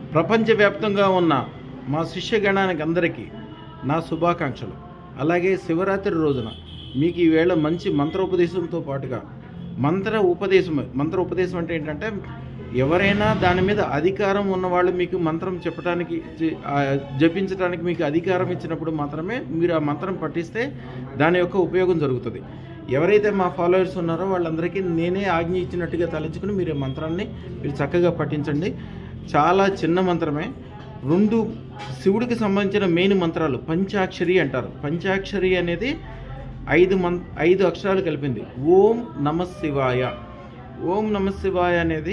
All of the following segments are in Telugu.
ప్రపంచవ్యాప్తంగా ఉన్న మా శిష్యగణానికి అందరికీ నా శుభాకాంక్షలు అలాగే శివరాత్రి రోజున మీకు ఈవేళ మంచి మంత్రోపదేశంతో పాటుగా మంత్ర ఉపదేశం మంత్ర ఉపదేశం అంటే ఏంటంటే ఎవరైనా దాని మీద అధికారం ఉన్నవాళ్ళు మీకు మంత్రం చెప్పడానికి జ- ఆ, జపించడానికి మీకు అధికారం ఇచ్చినప్పుడు మాత్రమే మీరు ఆ మంత్రం పఠిస్తే దాని యొక్క ఉపయోగం జరుగుతుంది ఎవరైతే మా ఫాలోవర్స్ ఉన్నారో వాళ్ళందరికీ నేనే ఆజ్ఞ ఇచ్చినట్టుగా తలంచుకుని మీరు ఈ మంత్రాన్ని మీరు చక్కగా పఠించండి చాలా చిన్న మంత్రమే రెండు శివుడికి సంబంధించిన మెయిన్ మంత్రాలు పంచాక్షరి అంటారు పంచాక్షరి అనేది ఐదు మం ఐదు అక్షరాలు కలిపింది ఓం నమ శివాయ ఓం నమ శివాయ అనేది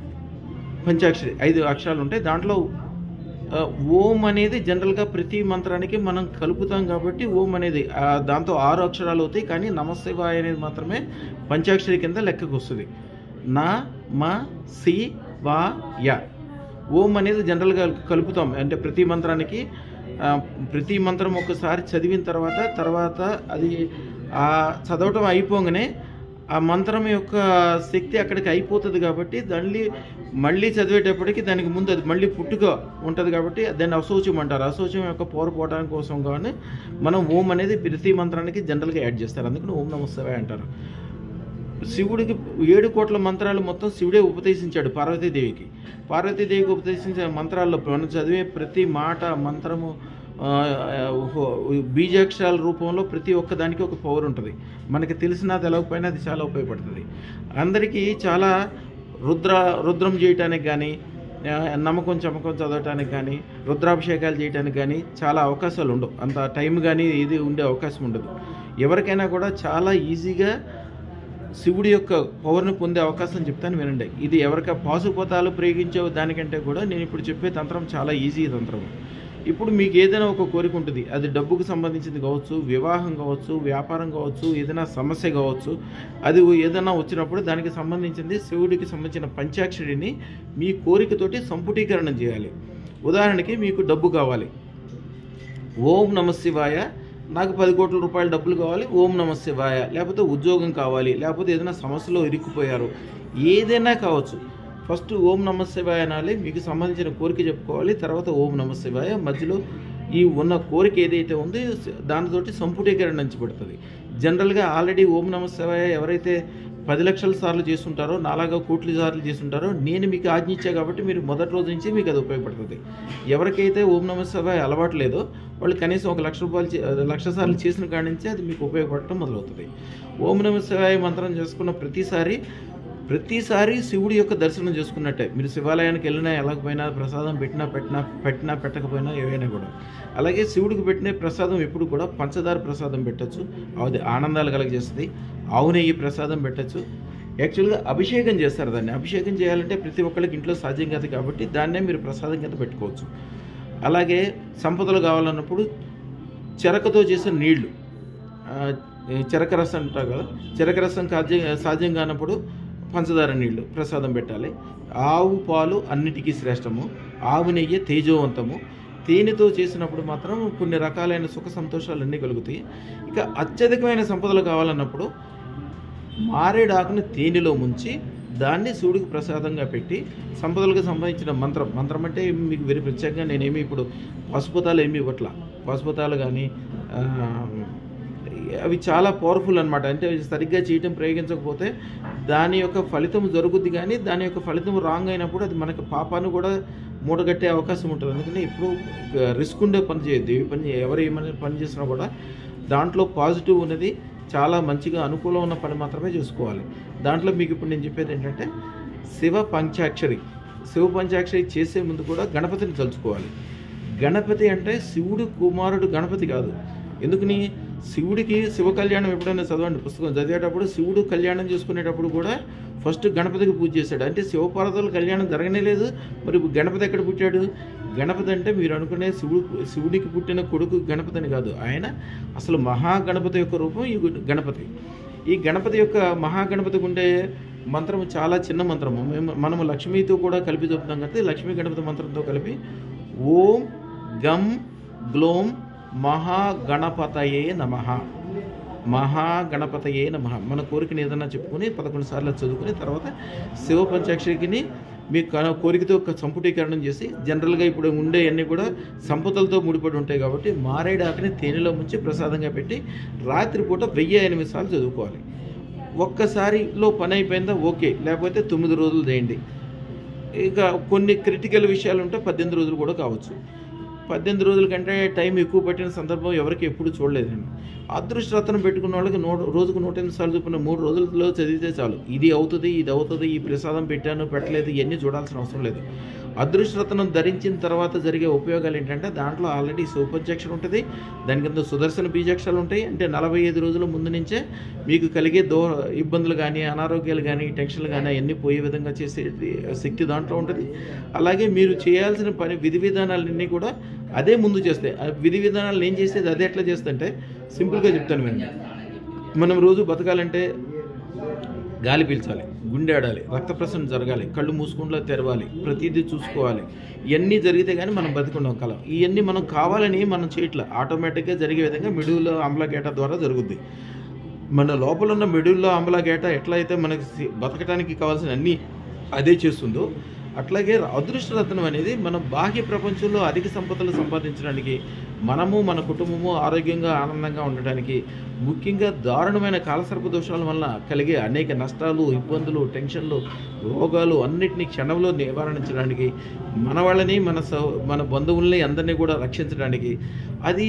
పంచాక్షరి ఐదు అక్షరాలు ఉంటాయి దాంట్లో ఆ, ఓం అనేది జనరల్గా ప్రతి మంత్రానికి మనం కలుపుతాం కాబట్టి ఓం అనేది ఆ, దాంతో ఆరు అక్షరాలు అవుతాయి కానీ నమశివాయ అనేది మాత్రమే పంచాక్షరి కింద లెక్కకు వస్తుంది నా మ సి వా య ఓం అనేది జనరల్గా కలుపుతాం అంటే ప్రతి మంత్రానికి ఆ, ప్రతి మంత్రం ఒకసారి చదివిన తర్వాత తర్వాత అది ఆ చదవటం అయిపోగానే ఆ మంత్రం యొక్క శక్తి అక్కడికి అయిపోతుంది కాబట్టి దాన్ని మళ్ళీ చదివేటప్పటికి దానికి ముందు అది మళ్ళీ పుట్టుక ఉంటుంది కాబట్టి దాన్ని అశౌచం అంటారు అశౌచం యొక్క పోరపోవడం కోసం కానీ మనం ఓం అనేది ప్రతి మంత్రానికి జనరల్గా యాడ్ చేస్తారు అందుకని ఓం నమస్తవే అంటారు శివుడికి ఏడు కోట్ల మంత్రాలు మొత్తం శివుడే ఉపదేశించాడు పార్వతీదేవికి పార్వతీదేవికి ఉపదేశించిన మంత్రాల్లో మనం చదివే ప్రతి మాట మంత్రము ఆ, హో- బీజాక్షరాల రూపంలో ప్రతి ఒక్క దానికి ఒక పవర్ ఉంటుంది మనకి తెలిసినా తెలవకపోయినా అది చాలా ఉపయోగపడుతుంది అందరికీ చాలా రుద్ర రుద్రం చేయటానికి కానీ ఆ, నమ్మకం చమకం చదవటానికి కానీ రుద్రాభిషేకాలు చేయడానికి కానీ చాలా అవకాశాలు ఉండవు అంత టైం కానీ ఇది ఉండే అవకాశం ఉండదు ఎవరికైనా కూడా చాలా ఈజీగా శివుడి యొక్క పవర్ని పొందే అవకాశం చెప్తాను వినండి ఇది ఎవరిక పాశుపతాలు ప్రయోగించే దానికంటే కూడా నేను ఇప్పుడు చెప్పే తంత్రం చాలా ఈజీ తంత్రం ఇప్పుడు మీకు ఏదైనా ఒక కోరిక ఉంటుంది అది డబ్బుకు సంబంధించింది కావచ్చు వివాహం కావచ్చు వ్యాపారం కావచ్చు ఏదైనా సమస్య కావచ్చు అది ఏదైనా వచ్చినప్పుడు దానికి సంబంధించింది శివుడికి సంబంధించిన పంచాక్షరిని మీ కోరికతోటి సంపుటీకరణం చేయాలి ఉదాహరణకి మీకు డబ్బు కావాలి ఓం నమ శివాయ నాకు పది కోట్ల రూపాయల డబ్బులు కావాలి ఓం నమ శివాయ లేకపోతే ఉద్యోగం కావాలి లేకపోతే ఏదైనా సమస్యలో ఇరుక్కుపోయారు ఏదైనా కావచ్చు ఫస్ట్ ఓం నమ శివాయ అనాలి మీకు సంబంధించిన కోరిక చెప్పుకోవాలి తర్వాత ఓం నమ శివాయ మధ్యలో ఈ ఉన్న కోరిక ఏదైతే ఉందో దానితోటి సంపుటీకరించబడుతుంది జనరల్గా ఆల్రెడీ ఓం నమ శివాయ ఎవరైతే పది లక్షల సార్లు చేస్తుంటారో నాలాగా కోట్ల సార్లు చేస్తుంటారో నేను మీకు ఆజ్ఞించా కాబట్టి మీరు మొదటి రోజు నుంచి మీకు అది ఉపయోగపడుతుంది ఎవరికైతే ఓం నమ శివాయ అలవాటు లేదో వాళ్ళు కనీసం ఒక లక్ష రూపాయలు చే- లక్ష సార్లు చేసిన కాడి నుంచి అది మీకు ఉపయోగపడటం మొదలవుతుంది ఓం నమ శివాయ మంత్రం చేసుకున్న ప్రతిసారి ప్రతిసారి శివుడి యొక్క దర్శనం చేసుకున్నట్టే మీరు శివాలయానికి వెళ్ళినా ఎలాగపోయినా ప్రసాదం పెట్టినా పెట్టినా పెట్టినా పెట్టకపోయినా ఏవైనా కూడా అలాగే శివుడికి పెట్టిన ప్రసాదం ఎప్పుడు కూడా పంచదార ప్రసాదం పెట్టచ్చు అది ఆనందాలు కలగజేస్తుంది ఆవు నెయ్యి ప్రసాదం పెట్టచ్చు యాక్చువల్గా అభిషేకం చేస్తారు దాన్ని అభిషేకం చేయాలంటే ప్రతి ఒక్కరికి ఇంట్లో సాధ్యం కాదు కాబట్టి దాన్నే మీరు ప్రసాదం కింద పెట్టుకోవచ్చు అలాగే సంపదలు కావాలన్నప్పుడు చెరకతో చేసిన నీళ్లు ఆ, ఈ చెరక రసం అంటారు కదా చెరక రసం సాధ్యం సాధ్యం కానప్పుడు పంచదార నీళ్లు ప్రసాదం పెట్టాలి ఆవు పాలు అన్నిటికీ శ్రేష్టము ఆవు నెయ్యి తేజోవంతము తేనెతో చేసినప్పుడు మాత్రం కొన్ని రకాలైన సుఖ సంతోషాలు అన్నీ కలుగుతాయి ఇక అత్యధికమైన సంపదలు కావాలన్నప్పుడు మారేడాకుని తేనెలో ముంచి దాన్ని శివుడికి ప్రసాదంగా పెట్టి సంపదలకు సంబంధించిన మంత్రం మంత్రం అంటే మీకు వెరీ ప్రత్యేకంగా నేనేమి ఇప్పుడు పశుపతాలు ఏమి ఇవ్వట్లా పశుపతాలు కానీ అవి చాలా పవర్ఫుల్ అనమాట అంటే అవి సరిగ్గా చేయటం ప్రయోగించకపోతే దాని యొక్క ఫలితం జరుగుద్ది కానీ దాని యొక్క ఫలితం రాంగ్ అయినప్పుడు అది మనకు పాపాన్ని కూడా మూటగట్టే అవకాశం ఉంటుంది అందుకని ఇప్పుడు రిస్క్ ఉండే పని చేయొద్దు ఏ పని ఎవరు ఏమైనా పని చేసినా కూడా దాంట్లో పాజిటివ్ ఉన్నది చాలా మంచిగా అనుకూలం ఉన్న పని మాత్రమే చూసుకోవాలి దాంట్లో మీకు ఇప్పుడు నేను చెప్పేది ఏంటంటే శివ పంచాక్షరి శివ పంచాక్షరి చేసే ముందు కూడా గణపతిని తలుచుకోవాలి గణపతి అంటే శివుడు కుమారుడు గణపతి కాదు ఎందుకని శివుడికి శివ కళ్యాణం ఎప్పుడైనా చదవండి పుస్తకం చదివేటప్పుడు శివుడు కళ్యాణం చేసుకునేటప్పుడు కూడా ఫస్ట్ గణపతికి పూజ చేశాడు అంటే శివపార్వతుల కళ్యాణం జరగనే లేదు మరి గణపతి ఎక్కడ పుట్టాడు గణపతి అంటే మీరు అనుకునే శివుడు శివుడికి పుట్టిన కొడుకు గణపతి అని కాదు ఆయన అసలు మహాగణపతి యొక్క రూపం ఈ గణపతి ఈ గణపతి యొక్క మహాగణపతికి ఉండే మంత్రము చాలా చిన్న మంత్రము మేము మనము లక్ష్మీతో కూడా కలిపి చెప్తాం కాబట్టి లక్ష్మీ గణపతి మంత్రంతో కలిపి ఓం గం గ్లోం మహాగణపతయే నమ మహాగణపతయే నమ మన కోరికని ఏదన్నా చెప్పుకొని పదకొండు సార్లు చదువుకుని తర్వాత శివ పంచాక్షరికి మీ క- కోరికతో ఒక సంపుటీకరణం చేసి జనరల్గా ఇప్పుడు ఉండే అన్నీ కూడా సంపదలతో ముడిపడి ఉంటాయి కాబట్టి మారేడు ఆకుని తేనెలో ముంచి ప్రసాదంగా పెట్టి రాత్రిపూట వెయ్యి ఎనిమిది సార్లు చదువుకోవాలి ఒక్కసారిలో పని అయిపోయిందా ఓకే లేకపోతే తొమ్మిది రోజులు చేయండి ఇక కొన్ని క్రిటికల్ విషయాలు ఉంటే పద్దెనిమిది రోజులు కూడా కావచ్చు పద్దెనిమిది రోజుల కంటే టైం ఎక్కువ పట్టిన సందర్భం ఎవరికి ఎప్పుడు చూడలేదు నేను అదృష్టరత్నం పెట్టుకున్న వాళ్ళకి నూ రోజుకు నూట ఎనిమిది సార్లు చొప్పున మూడు రోజుల్లో చదివితే చాలు ఇది అవుతుంది ఇది అవుతుంది ఈ ప్రసాదం పెట్టాను పెట్టలేదు ఇవన్నీ చూడాల్సిన అవసరం లేదు అదృష్టరత్నం ధరించిన తర్వాత జరిగే ఉపయోగాలు ఏంటంటే దాంట్లో ఆల్రెడీ సూపర్జక్షలు ఉంటుంది దాని కింద సుదర్శన బీజాక్షరాలు ఉంటాయి అంటే నలభై ఐదు రోజుల ముందు నుంచే మీకు కలిగే దో ఇబ్బందులు కానీ అనారోగ్యాలు కానీ టెన్షన్లు కానీ అవన్నీ పోయే విధంగా చేసే శక్తి దాంట్లో ఉంటుంది అలాగే మీరు చేయాల్సిన పని విధి విధానాలన్నీ కూడా అదే ముందు చేస్తాయి ఆ విధి విధానాలు ఏం చేసేది అదే ఎట్లా చేస్తుంటే సింపుల్గా చెప్తాను వినండి మనం రోజు బతకాలంటే గాలి పీల్చాలి గుండె ఆడాలి రక్త ప్రసరణ జరగాలి కళ్ళు మూసుకుండా తెరవాలి ప్రతిదీ చూసుకోవాలి ఇవన్నీ జరిగితే కానీ మనం బతికుండం కలం ఇవన్నీ మనం కావాలని మనం చేయట్లే ఆటోమేటిక్గా జరిగే విధంగా మిడువులో ఆమ్లగేట ద్వారా జరుగుద్ది మన లోపల ఉన్న మిడుల్లో ఆమ్లగేట ఎట్లయితే మనకి సి- బతకడానికి కావాల్సిన అన్నీ అదే చేస్తుందో అట్లాగే అదృష్టరత్నం అనేది మన బాహ్య ప్రపంచంలో అధిక సంపదలు సంపాదించడానికి మనము మన కుటుంబము ఆరోగ్యంగా ఆనందంగా ఉండడానికి ముఖ్యంగా దారుణమైన కాలసర్ప దోషాల వల్ల కలిగే అనేక నష్టాలు ఇబ్బందులు టెన్షన్లు రోగాలు అన్నిటినీ క్షణంలో నివారించడానికి మన వాళ్ళని మన సౌ మన బంధువుల్ని అందరినీ కూడా రక్షించడానికి అది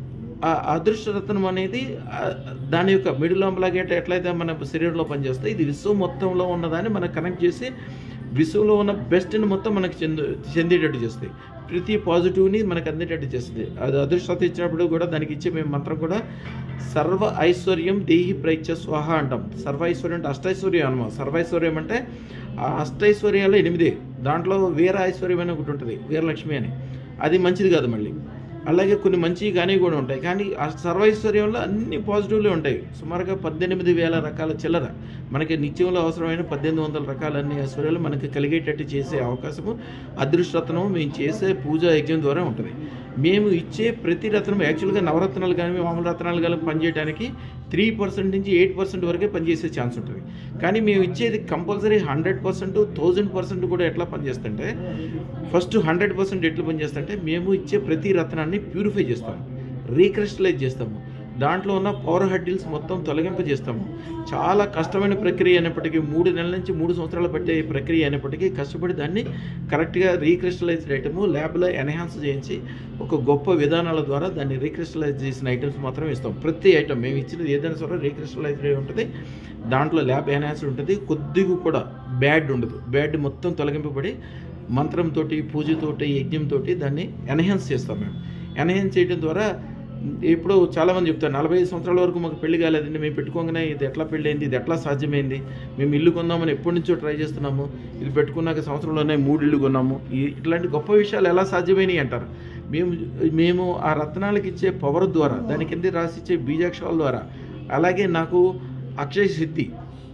ఆ అదృష్టరత్నం అనేది ఆ, దాని యొక్క మిడిల్ అంబలాగేట ఎట్లయితే మన శరీరంలో పనిచేస్తే ఇది విశ్వం మొత్తంలో ఉన్నదాన్ని మనకు కనెక్ట్ చేసి విశ్వంలో ఉన్న బెస్ట్ని మొత్తం మనకు చెందు చెందేటట్టు చేస్తాయి ప్రతి పాజిటివ్ని మనకు అందేటట్టు చేస్తుంది అది అదృష్టత ఇచ్చినప్పుడు కూడా దానికి ఇచ్చే మేము మంత్రం కూడా సర్వ ఐశ్వర్యం దేహి ప్రైత్య స్వాహ అంటాం సర్వ ఐశ్వర్యం అంటే అష్టైశ్వర్యం అనమాట సర్వైశ్వర్యం అంటే ఆ అష్టైశ్వర్యాలు ఎనిమిది దాంట్లో వీర ఐశ్వర్యం అని ఒకటి ఉంటుంది వీరలక్ష్మి అని అది మంచిది కాదు మళ్ళీ అలాగే కొన్ని మంచి కానీ కూడా ఉంటాయి కానీ ఆ సర్వైశ్వర్యంలో అన్ని పాజిటివ్లే ఉంటాయి సుమారుగా పద్దెనిమిది వేల రకాల చిల్లర మనకి నిత్యంలో అవసరమైన పద్దెనిమిది వందల రకాల అన్ని ఐశ్వర్యాలు మనకి కలిగేటట్టు చేసే అవకాశము అదృష్టరత్నం మేము చేసే పూజా యజ్ఞం ద్వారా ఉంటుంది మేము ఇచ్చే ప్రతి రత్నం యాక్చువల్గా నవరత్నాలు కానీ మామూలు రత్నాలు కానీ పనిచేయడానికి త్రీ పర్సెంట్ నుంచి ఎయిట్ పర్సెంట్ వరకే పనిచేసే ఛాన్స్ ఉంటుంది కానీ మేము ఇచ్చేది compulsory hundred percent thousand percent కూడా ఎట్లా పనిచేస్తుంటే ఫస్ట్ హండ్రెడ్ పర్సెంట్ ఎట్లా పనిచేస్తుంటే మేము ఇచ్చే ప్రతి రత్నాన్ని ప్యూరిఫై చేస్తాము రీక్రిస్టలైజ్ చేస్తాము దాంట్లో ఉన్న పవర్ హడ్డిల్స్ మొత్తం తొలగింపజేస్తాము చాలా కష్టమైన ప్రక్రియ అయినప్పటికీ మూడు నెలల నుంచి మూడు సంవత్సరాలు పట్టే ప్రక్రియ అయినప్పటికీ కష్టపడి దాన్ని కరెక్ట్గా రీక్రిస్టలైజ్డ్ ఐటమ్ ల్యాబ్లో ఎన్హాన్స్ చేయించి ఒక గొప్ప విధానాల ద్వారా దాన్ని రీక్రిస్టలైజ్ చేసిన ఐటమ్స్ మాత్రం ఇస్తాం ప్రతి ఐటమ్ మేము ఇచ్చినది ఏదైనా సరే రీక్రిస్టలైజ్డ్ అయి ఉంటుంది దాంట్లో ల్యాబ్ ఎన్హాన్స్డ్ ఉంటుంది కొద్దిగా కూడా బ్యాడ్ ఉండదు బ్యాడ్ మొత్తం తొలగింపబడి మంత్రంతో పూజతోటి యజ్ఞంతో దాన్ని ఎన్హాన్స్ చేస్తాం మేము ఎన్హాన్స్ చేయడం ద్వారా ఇప్పుడు చాలామంది చెప్తారు నలభై ఐదు సంవత్సరాల వరకు మాకు పెళ్లి కాలేదండి మేము పెట్టుకోగానే ఇది ఎట్లా పెళ్ళి అయింది ఇది ఎట్లా సాధ్యమైంది మేము ఇల్లు కొందామని ఎప్పటి నుంచో ట్రై చేస్తున్నాము ఇది పెట్టుకున్నాక సంవత్సరంలోనే మూడు ఇల్లు కొన్నాము ఈ- ఇట్లాంటి గొప్ప విషయాలు ఎలా సాధ్యమైనవి అంటారు మేము మేము ఆ రత్నాలకు ఇచ్చే పవర్ ద్వారా దాని కింద రాసిచ్చే బీజాక్షరాల ద్వారా అలాగే నాకు అక్షయ సిద్ధి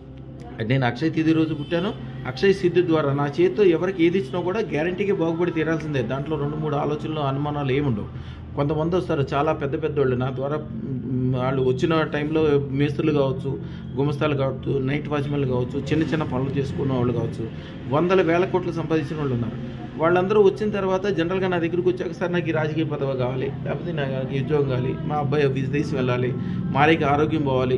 నేను అక్షయ తిథి రోజు పుట్టాను అక్షయ సిద్ధి ద్వారా నా చేతితో ఎవరికి ఏది ఇచ్చినా కూడా గ్యారంటీగా బాగుపడి తీరాల్సిందే దాంట్లో రెండు మూడు ఆలోచనలు అనుమానాలు ఏముండవు కొంతమంది వస్తారు చాలా పెద్ద పెద్ద వాళ్ళు నా ద్వారా మ్, వాళ్ళు వచ్చిన టైంలో మేస్త్రులు కావచ్చు గుమస్తాలు కావచ్చు నైట్ వాచ్మెన్లు కావచ్చు చిన్న చిన్న పనులు చేసుకున్న వాళ్ళు కావచ్చు వందల వేల కోట్లు సంపాదించిన వాళ్ళు ఉన్నారు వాళ్ళందరూ వచ్చిన తర్వాత జనరల్గా నా దగ్గరికి వచ్చాక సార్ నాకు ఈ రాజకీయ పదవి కావాలి లేకపోతే నాకు ఈ ఉద్యోగం కావాలి మా అబ్బాయి విదేశం వెళ్ళాలి మారికి ఆరోగ్యం పోవాలి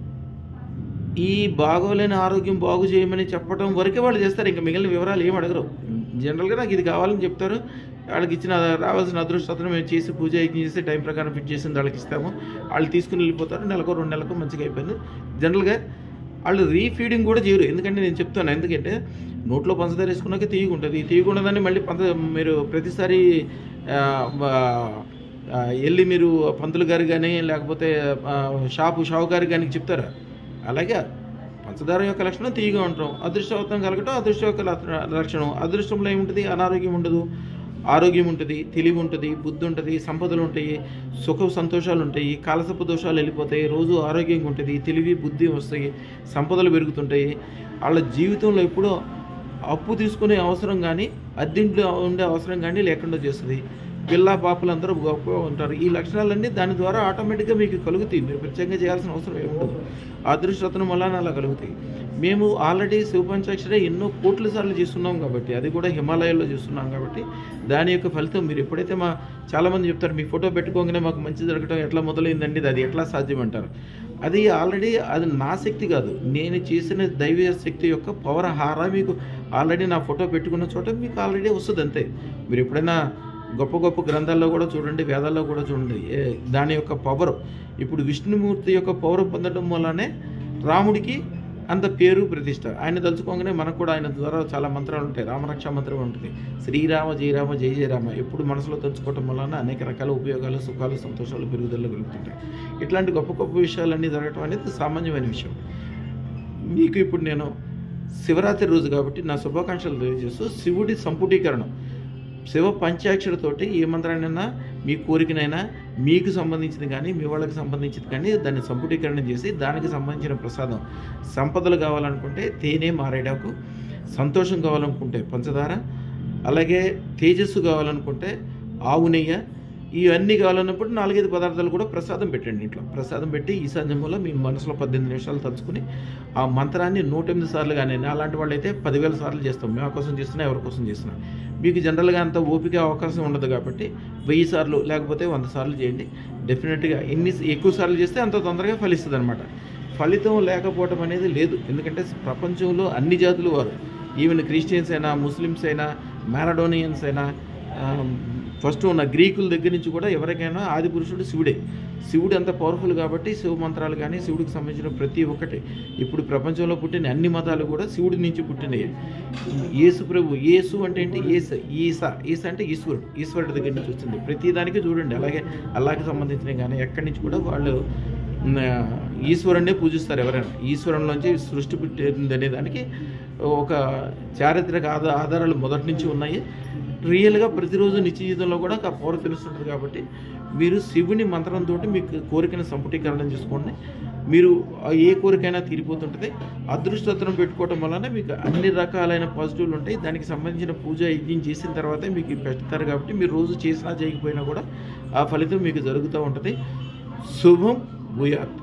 ఈ బాగోలేని ఆరోగ్యం బాగు చేయమని చెప్పడం వరకే వాళ్ళు చేస్తారు ఇంకా మిగిలిన వివరాలు ఏం అడగరు జనరల్గా నాకు ఇది కావాలని చెప్తారు వాళ్ళకి ఇచ్చిన రావాల్సిన అదృష్టతను మేము చేసి పూజ యజ్ఞం చేసి టైం ప్రకారం ఫిట్ చేసింది వాళ్ళకి ఇస్తాము వాళ్ళు తీసుకుని వెళ్ళిపోతారు నెలకు రెండు నెలలకు మంచిగా అయిపోయింది జనరల్గా వాళ్ళు రీఫీడింగ్ కూడా చేయరు ఎందుకంటే నేను చెప్తాను ఎందుకంటే నోట్లో పంచదార వేసుకున్నాక తీయగా ఉంటుంది తీయగా ఉన్నదాన్ని మళ్ళీ పంచ మీరు ప్రతిసారి ఆ, ఆ, వెళ్ళి మీరు పంతులు గారు కానీ లేకపోతే ఆ, షాపు షావుకారు కానీ చెప్తారా అలాగే పంచదార యొక్క లక్షణం తీయగా ఉండటం అదృష్టవంతం కలగటం అదృష్ట యొక్క లక్ష- లక్షణం అదృష్టంలో ఏముంటుంది అనారోగ్యం ఉండదు ఆరోగ్యం ఉంటుంది తెలివి ఉంటుంది బుద్ధి ఉంటుంది సంపదలు ఉంటాయి సుఖ సంతోషాలు ఉంటాయి కాలసపు దోషాలు వెళ్ళిపోతాయి రోజు ఆరోగ్యంగా ఉంటుంది తెలివి బుద్ధి వస్తాయి సంపదలు పెరుగుతుంటాయి వాళ్ళ జీవితంలో ఎప్పుడూ అప్పు తీసుకునే అవసరం కానీ అద్దెంట్లో ఉండే అవసరం కానీ లేకుండా చేస్తుంది పిల్ల పాపలు అందరూ గొప్పగా ఉంటారు ఈ లక్షణాలన్నీ దాని ద్వారా ఆటోమేటిక్గా మీకు కలుగుతాయి మీరు ప్రత్యేకంగా చేయాల్సిన అవసరం ఏమి ఉండదు అదృష్టతను వలన అలా కలుగుతాయి మేము ఆల్రెడీ శివపంచాక్షరే ఎన్నో కోట్ల సార్లు చేస్తున్నాం కాబట్టి అది కూడా హిమాలయాల్లో చేస్తున్నాం కాబట్టి దాని యొక్క ఫలితం మీరు ఎప్పుడైతే మా చాలామంది చెప్తారు మీ ఫోటో పెట్టుకోగానే మాకు మంచి జరగడం ఎట్లా మొదలైందండి అది ఎట్లా సాధ్యం అంటారు అది ఆల్రెడీ అది నా శక్తి కాదు నేను చేసిన దైవ శక్తి యొక్క పవర్ హారా మీకు ఆల్రెడీ నా ఫోటో పెట్టుకున్న చోట మీకు ఆల్రెడీ వస్తుంది అంతే మీరు ఎప్పుడైనా గొప్ప గొప్ప గ్రంథాల్లో కూడా చూడండి వేదాల్లో కూడా చూడండి ఏ- దాని యొక్క పవర్ ఇప్పుడు విష్ణుమూర్తి యొక్క పవర్ పొందడం వల్లనే రాముడికి అంత పేరు ప్రతిష్ట ఆయన తలుచుకోగానే మనకు కూడా ఆయన ద్వారా చాలా మంత్రాలు ఉంటాయి రామరక్ష మంత్రం ఉంటుంది శ్రీరామ జయరామ జయ జయరామ ఎప్పుడు మనసులో తలుచుకోవటం వలన అనేక రకాల ఉపయోగాలు సుఖాలు సంతోషాలు పెరుగుదల కలుగుతుంటాయి ఇట్లాంటి గొప్ప గొప్ప విషయాలన్నీ జరగటం అనేది సామాన్యమైన విషయం మీకు ఇప్పుడు నేను శివరాత్రి రోజు కాబట్టి నా శుభాకాంక్షలు తెలియజేస్తూ శివుడి సంపుటీకరణం శివ పంచాక్షరతోటి ఏ మంత్రాన్నైనా మీ కోరికనైనా మీకు సంబంధించింది కానీ మీ వాళ్ళకి సంబంధించింది కానీ దాన్ని సంపుటీకరణ చేసి దానికి సంబంధించిన ప్రసాదం సంపదలు కావాలనుకుంటే తేనె మారేడాకు సంతోషం కావాలనుకుంటే పంచదార అలాగే తేజస్సు కావాలనుకుంటే ఆవు నెయ్యి ఇవన్నీ కావాలన్నప్పుడు నాలుగైదు పదార్థాలు కూడా ప్రసాదం పెట్టండి ఇంట్లో ప్రసాదం పెట్టి ఈ సందర్భంలో మీ మనసులో పద్దెనిమిది నిమిషాలు తలుచుకుని ఆ మంత్రాన్ని నూట ఎనిమిది సార్లు కానీ అలాంటి వాళ్ళు అయితే పదివేల సార్లు చేస్తాం మేము కోసం చేస్తున్నా ఎవరి కోసం చేస్తున్నా మీకు జనరల్గా అంత ఓపిక అవకాశం ఉండదు కాబట్టి వెయ్యి సార్లు లేకపోతే వంద సార్లు చేయండి డెఫినెట్గా ఎన్ని ఎక్కువ సార్లు చేస్తే అంత తొందరగా ఫలిస్తుంది అనమాట ఫలితం లేకపోవటం అనేది లేదు ఎందుకంటే ప్రపంచంలో అన్ని జాతులు వారు ఈవెన్ క్రిస్టియన్స్ అయినా ముస్లిమ్స్ అయినా మ్యారడోనియన్స్ అయినా ఫస్ట్ ఉన్న గ్రీకుల దగ్గర నుంచి కూడా ఎవరికైనా ఆది పురుషుడు శివుడే శివుడు అంత పవర్ఫుల్ కాబట్టి శివ మంత్రాలు కానీ శివుడికి సంబంధించిన ప్రతి ఒక్కటి ఇప్పుడు ప్రపంచంలో పుట్టిన అన్ని మతాలు కూడా శివుడి నుంచి పుట్టినవి యేసు ప్రభు యేసు అంటే ఏంటి ఏస ఈసా ఈస అంటే ఈశ్వరుడు ఈశ్వరుడి దగ్గర నుంచి వచ్చింది ప్రతి దానికి చూడండి అలాగే అల్లాకి సంబంధించినవి కానీ ఎక్కడి నుంచి కూడా వాళ్ళు మ్, ఈశ్వరుణ్ణే పూజిస్తారు ఎవరైనా ఈశ్వరునిలోంచి సృష్టి పుట్టింది అనే దానికి ఒక చారిత్రక ఆధార ఆధారాలు మొదటి నుంచి ఉన్నాయి రియల్గా ప్రతిరోజు నిత్య జీవితంలో కూడా ఆ పవర్ తెలుస్తుంటుంది కాబట్టి మీరు శివుని మంత్రంతో మీకు కోరికను సంపుటీకరణం చేసుకోండి మీరు ఆ ఏ కోరికైనా తీరిపోతుంటుంది అదృష్టత్వం పెట్టుకోవడం వలన మీకు అన్ని రకాలైన పాజిటివ్లు ఉంటాయి దానికి సంబంధించిన పూజ యజ్ఞం చేసిన తర్వాతే మీకు ఇవి పెడతారు కాబట్టి మీరు రోజు చేసినా చేయకపోయినా కూడా ఆ ఫలితం మీకు జరుగుతూ ఉంటుంది శుభం భూయాత్